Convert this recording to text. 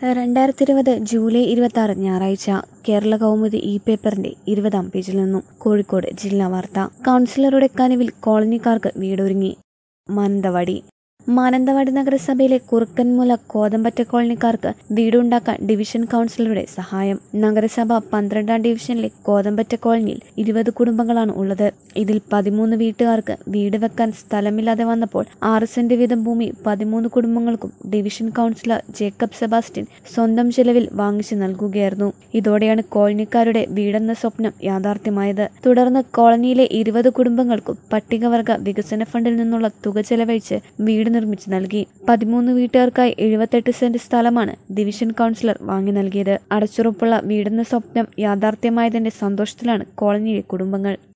രണ്ടായിരത്തി ഇരുപത് ജൂലൈ ഇരുപത്തി ആറ് ഞായറാഴ്ച കേരള കൗമുദി ഇ പേപ്പറിന്റെ ഇരുപതാം പേജിൽ നിന്നും കോഴിക്കോട് ജില്ലാ വാർത്ത കൗൺസിലറുടെ കനിവിൽ കോളനിക്കാർക്ക് വീടൊരുങ്ങി മാനന്തവാടി മാനന്തവാടി നഗരസഭയിലെ കുറുക്കൻമുല കോതമ്പറ്റ കോളനിക്കാർക്ക് വീടുണ്ടാക്കാൻ ഡിവിഷൻ കൗൺസിലറുടെ സഹായം നഗരസഭ പന്ത്രണ്ടാം ഡിവിഷനിലെ കോതമ്പറ്റ കോളനിയിൽ ഇരുപത് കുടുംബങ്ങളാണ് ഉള്ളത് ഇതിൽ പതിമൂന്ന് വീട്ടുകാർക്ക് വീട് വെക്കാൻ സ്ഥലമില്ലാതെ വന്നപ്പോൾ ആറ് സെന്റ് വീതം ഭൂമി പതിമൂന്ന് കുടുംബങ്ങൾക്കും ഡിവിഷൻ കൗൺസിലർ ജേക്കബ് സെബാസ്റ്റ്യൻ സ്വന്തം ചെലവിൽ വാങ്ങിച്ചു നൽകുകയായിരുന്നു ഇതോടെയാണ് കോളനിക്കാരുടെ വീടെന്ന സ്വപ്നം യാഥാർത്ഥ്യമായത് തുടർന്ന് കോളനിയിലെ ഇരുപത് കുടുംബങ്ങൾക്കും പട്ടികവർഗ വികസന ഫണ്ടിൽ നിന്നുള്ള തുക ചെലവഴിച്ച് വീട് നിർമ്മിച്ചു നൽകി പതിമൂന്ന് വീട്ടുകാർക്കായി എഴുപത്തെട്ട് സെന്റ് സ്ഥലമാണ് ഡിവിഷൻ കൗൺസിലർ വാങ്ങി നൽകിയത് അടച്ചുറപ്പുള്ള വീടെന്ന സ്വപ്നം യാഥാർത്ഥ്യമായതിന്റെ സന്തോഷത്തിലാണ് കോളനിയിലെ കുടുംബങ്ങൾ